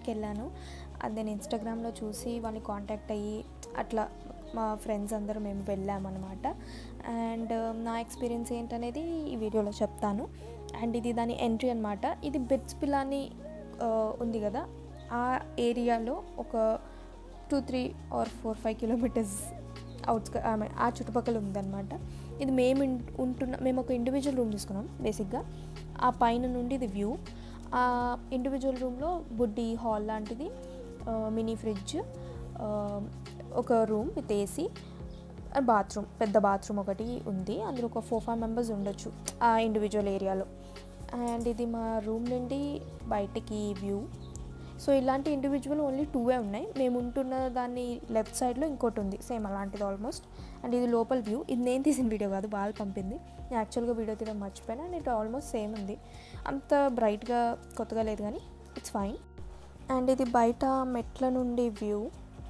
రూమ్కి వెళ్ళాను అది నేను ఇన్స్టాగ్రామ్లో చూసి వాళ్ళని కాంటాక్ట్ అయ్యి అట్లా మా ఫ్రెండ్స్ అందరూ మేము వెళ్ళామన్నమాట అండ్ నా ఎక్స్పీరియన్స్ ఏంటనేది ఈ వీడియోలో చెప్తాను అండ్ ఇది దాని ఎంట్రీ అనమాట ఇది బెడ్స్ పిల్లాని ఉంది కదా ఆ ఏరియాలో ఒక two three or four five kilometres అవుట్స్ ఆమె ఆ చుట్టుపక్కల ఉందన్నమాట ఇది మేము ఇన్- ఉంటున్న మేము ఒక ఇండివిజువల్ రూమ్ తీసుకున్నాం బేసిక్గా ఆ పైన నుండి ఇది వ్యూ ఆ ఇండివిజువల్ రూమ్లో బుడ్డి హాల్ లాంటిది మినీ ఫ్రిడ్జ్ ఒక రూమ్ విత్ ఏసీ బాత్రూమ్ పెద్ద బాత్రూమ్ ఒకటి ఉంది అందులో ఒక ఫోర్ ఫైవ్ మెంబర్స్ ఉండొచ్చు ఆ ఇండివిజువల్ ఏరియాలో అండ్ ఇది మా రూమ్ నుండి బయటికి వ్యూ సో ఇలాంటి ఇండివిజువల్ ఓన్లీ టూవే ఉన్నాయి మేము ఉంటున్న దాన్ని లెఫ్ట్ సైడ్లో ఇంకోటి ఉంది సేమ్ అలాంటిది ఆల్మోస్ట్ అండ్ ఇది లోపల వ్యూ ఇది నేను తీసిన వీడియో కాదు వాళ్ళు పంపింది నేను యాక్చువల్గా వీడియో తీయడం మర్చిపోయాను అండ్ ఇది ఆల్మోస్ట్ సేమ్ ఉంది అంత బ్రైట్గా కొత్తగా లేదు కానీ ఇట్స్ ఫైన్ అండ్ ఇది బయట మెట్ల నుండి వ్యూ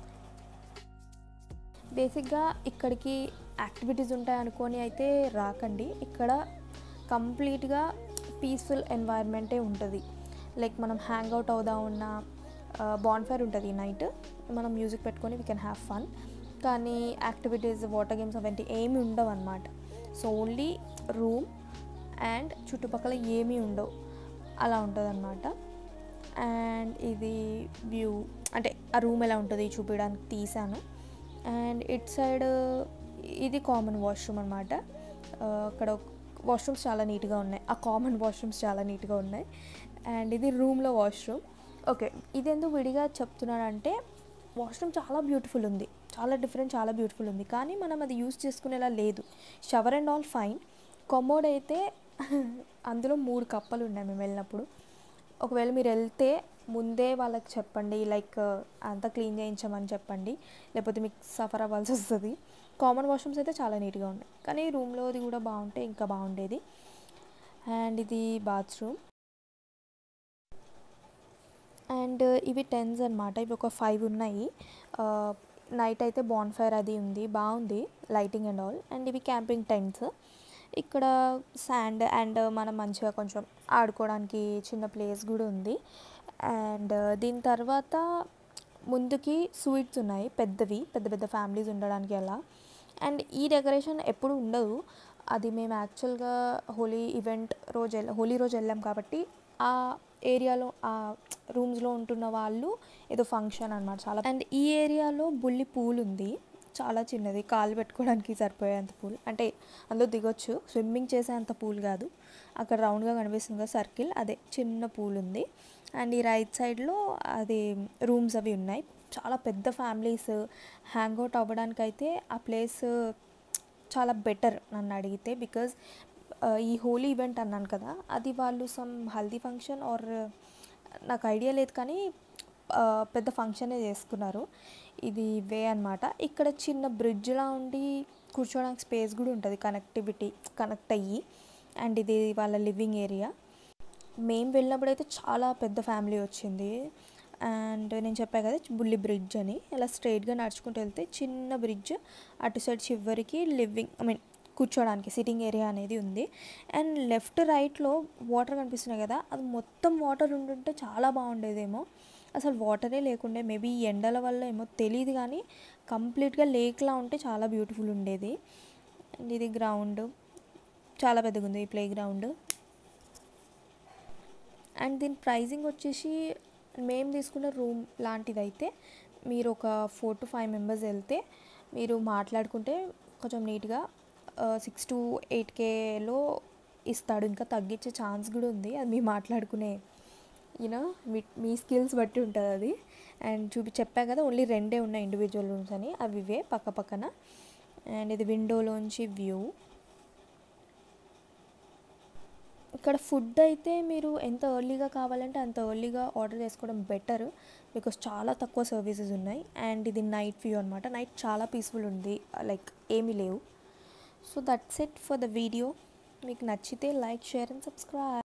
బేసిక్గా ఇక్కడికి యాక్టివిటీస్ ఉంటాయి అనుకొని అయితే రాకండి ఇక్కడ కంప్లీట్గా పీస్ఫుల్ ఎన్వైర్న్మెంటే ఉంటుంది లైక్ మనం హ్యాంగ్ అవుట్ అవుదాం ఉన్న బాన్ఫైర్ ఉంటుంది నైట్ మనం మ్యూజిక్ పెట్టుకొని వీ కెన్ హ్యావ్ ఫన్ కానీ యాక్టివిటీస్ వాటర్ గేమ్స్ అవన్నీ ఏమి ఉండవు అనమాట సో ఓన్లీ రూమ్ అండ్ చుట్టుపక్కల ఏమీ ఉండవు అలా ఉంటుంది అనమాట అండ్ ఇది వ్యూ అంటే ఆ రూమ్ ఎలా ఉంటుంది చూపించడానికి తీసాను అండ్ ఇట్ సైడ్ ఇది కామన్ వాష్రూమ్ అనమాట అక్కడ వాష్రూమ్స్ చాలా నీట్గా ఉన్నాయి ఆ కామన్ వాష్రూమ్స్ చాలా నీట్గా ఉన్నాయి అండ్ ఇది రూమ్లో వాష్రూమ్ ఓకే ఇది ఎందుకు విడిగా చెప్తున్నానంటే వాష్రూమ్ చాలా బ్యూటిఫుల్ ఉంది చాలా డిఫరెంట్ చాలా బ్యూటిఫుల్ ఉంది కానీ మనం అది యూస్ చేసుకునేలా లేదు shower and all fine commode అయితే అందులో మూడు కప్పలు ఉన్నాయి మేము వెళ్ళినప్పుడు ఒకవేళ మీరు వెళ్తే ముందే వాళ్ళకి చెప్పండి లైక్ అంతా క్లీన్ చేయించమని చెప్పండి లేకపోతే మీకు సఫర్ అవ్వాల్సి వస్తుంది కామన్ వాష్రూమ్స్ అయితే చాలా నీట్గా ఉన్నాయి కానీ రూమ్లోది కూడా బాగుంటే ఇంకా బాగుండేది అండ్ ఇది బాత్రూమ్ అండ్ ఇవి టెన్స్ అనమాట ఇవి ఒక ఫైవ్ ఉన్నాయి నైట్ అయితే బాన్ఫైర్ అది ఉంది బాగుంది లైటింగ్ అండ్ ఆల్ అండ్ ఇవి క్యాంపింగ్ టెంట్స్ ఇక్కడ శాండ్ అండ్ మనం మంచిగా కొంచెం ఆడుకోవడానికి చిన్న ప్లేస్ కూడా ఉంది అండ్ దీని తర్వాత ముందుకి స్వీట్స్ ఉన్నాయి పెద్దవి పెద్ద పెద్ద ఫ్యామిలీస్ ఉండడానికి అలా అండ్ ఈ డెకరేషన్ ఎప్పుడు ఉండదు అది మేము యాక్చువల్గా హోలీ ఈవెంట్ రోజు వెళ్ళ హోలీ రోజు వెళ్ళాం కాబట్టి ఆ ఏరియాలో ఆ రూమ్స్లో ఉంటున్న వాళ్ళు ఏదో ఫంక్షన్ అనమాట చాలా అండ్ ఈ ఏరియాలో బుల్లి పూల్ ఉంది చాలా చిన్నది కాలు పెట్టుకోవడానికి సరిపోయేంత పూల్ అంటే అందులో దిగొచ్చు స్విమ్మింగ్ చేసేంత పూల్ కాదు అక్కడ రౌండ్గా కనిపిస్తుంది కదా సర్కిల్ అదే చిన్న పూల్ ఉంది అండ్ ఈ రైట్ సైడ్లో అది రూమ్స్ అవి ఉన్నాయి చాలా పెద్ద ఫ్యామిలీస్ హ్యాంగ్ అవుట్ అవ్వడానికి అయితే ఆ ప్లేస్ చాలా బెటర్ నన్ను అడిగితే బికాజ్ ఈ హోలీ ఈవెంట్ అన్నాను కదా అది వాళ్ళు సమ్ హల్దీ ఫంక్షన్ ఆర్ నాకు ఐడియా లేదు కానీ ఆ, పెద్ద ఫంక్షనే చేసుకున్నారు ఇది వే అనమాట ఇక్కడ చిన్న బ్రిడ్జ్లా ఉండి కూర్చోడానికి స్పేస్ కూడా ఉంటుంది కనెక్టివిటీ కనెక్ట్ అయ్యి అండ్ ఇది వాళ్ళ లివింగ్ ఏరియా మేము వెళ్ళినప్పుడు అయితే చాలా పెద్ద ఫ్యామిలీ వచ్చింది అండ్ నేను చెప్పా కదా బుల్లి బ్రిడ్జ్ అని ఇలా స్ట్రైట్గా నడుచుకుంటూ వెళ్తే చిన్న బ్రిడ్జ్ అటు సైడ్ చివరికి లివింగ్ ఐ మీన్ కూర్చోడానికి సిట్టింగ్ ఏరియా అనేది ఉంది అండ్ లెఫ్ట్ రైట్లో వాటర్ కనిపిస్తున్నాయి కదా అది మొత్తం వాటర్ ఉంటుంటే చాలా బాగుండేదేమో అసలు వాటరే లేకుండే మేబీ ఈ ఎండల వల్ల ఏమో తెలియదు కానీ కంప్లీట్గా లేక్లా ఉంటే చాలా బ్యూటిఫుల్ ఉండేది అండ్ ఇది గ్రౌండ్ చాలా పెద్దగా ఉంది ఈ ప్లే గ్రౌండ్ అండ్ దీని ప్రైజింగ్ వచ్చేసి మేము తీసుకున్న రూమ్ లాంటిది అయితే మీరు ఒక ఫోర్ టు ఫైవ్ మెంబర్స్ వెళ్తే మీరు మాట్లాడుకుంటే కొంచెం నీట్గా సిక్స్ టు ఎయిట్ కేలో ఇస్తాడు ఇంకా తగ్గించే ఛాన్స్ కూడా ఉంది అది మీ మాట్లాడుకునే యూనో మీ మీ స్కిల్స్ బట్టి ఉంటుంది అది అండ్ చూపి చెప్పా కదా ఓన్లీ రెండే ఉన్నాయి ఇండివిజువల్ రూమ్స్ అని అవి ఇవే పక్క పక్కన అండ్ ఇది విండోలోంచి వ్యూ ఇక్కడ ఫుడ్ అయితే మీరు ఎంత ఎర్లీగా కావాలంటే అంత ఎర్లీగా ఆర్డర్ చేసుకోవడం బెటర్ బికాస్ చాలా తక్కువ సర్వీసెస్ ఉన్నాయి అండ్ ఇది నైట్ వ్యూ అనమాట నైట్ చాలా పీస్ఫుల్ ఉంది లైక్ ఏమీ లేవు so that's it for the video మీకు నచ్చితే లైక్ షేర్ అండ్ సబ్స్క్రైబ్